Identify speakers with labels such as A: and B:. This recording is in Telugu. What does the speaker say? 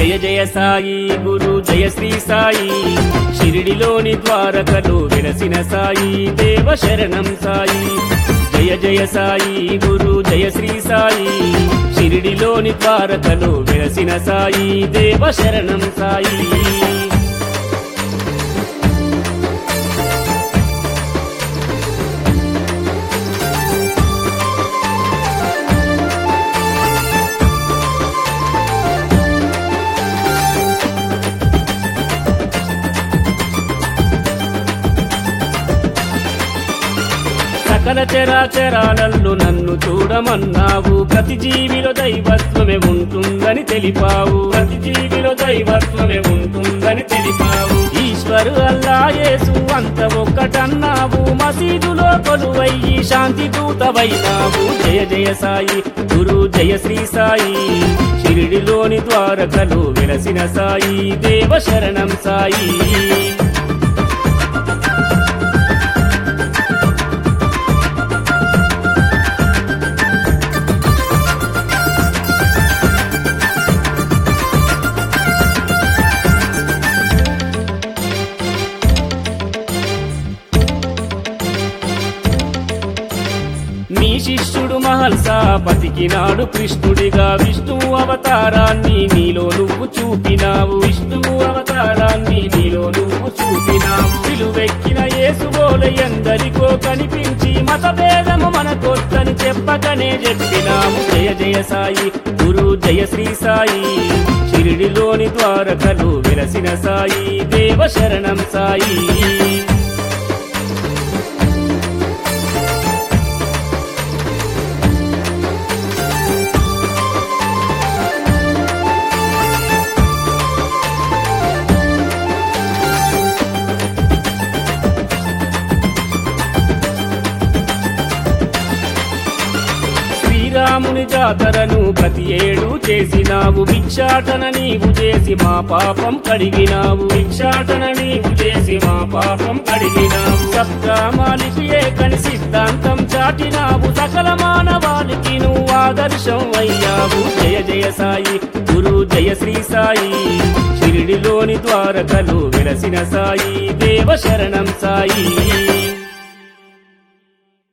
A: జయ జయ సాయి గురు జయ శ్రీ సాయి షిరిడిలోని ద్వారకలు వెలసిన సాయి దేవ శరణం సాయి జయ జయ సాయి గురు జయ శ్రీ సాయి షిరిడిలోని ద్వారకలు వెలసిన సాయి దేవ శరణం సాయి సకల చరాచరాలలో నన్ను చూడమన్నావు ప్రతి జీవిలో దైవత్వమే ఉంటుందని తెలిపావు ప్రతి జీవిలో దైవత్వమే ఉంటుందని తెలిపావు ఈశ్వరు అల్లా యేసు అంత ఒక్కటన్నావు మసీదులో కొలువయ్యి శాంతి దూతవైనావు జయ జయ సాయి గురు జయ శ్రీ సాయి షిరిడిలోని ద్వారకలు వెలసిన సాయి దేవ శరణం సాయి నీ శిష్యుడు మహల్సా బతికినాడు కృష్ణుడిగా విష్ణువు అవతారాన్ని నీలో నువ్వు చూపినావు విష్ణువు అవతారాన్ని నీలో నువ్వు చూపినావు విలువెక్కిన యేసుబోల ఎందరికో కనిపించి మత భేదము మనకొద్దని చెప్పకనే చెప్పినాము జయ జయ సాయి గురు జయ శ్రీ సాయి షిరిడిలోని ద్వారకలు వెలసిన సాయి దేవ శరణం సాయి శ్రీరాముని జాతరను ప్రతి ఏడు చేసినావు భిక్షాటన నీవు చేసి మా పాపం కడిగినావు భిక్షాటన నీవు చేసి మా పాపం కడిగినావు సప్తామానికి ఏకని సిద్ధాంతం చాటినావు సకల మానవాళికి నువ్వు ఆదర్శం అయ్యావు జయ జయ సాయి గురు జయ శ్రీ సాయి షిరిడిలోని ద్వారకలు వెలసిన సాయి దేవ శరణం సాయి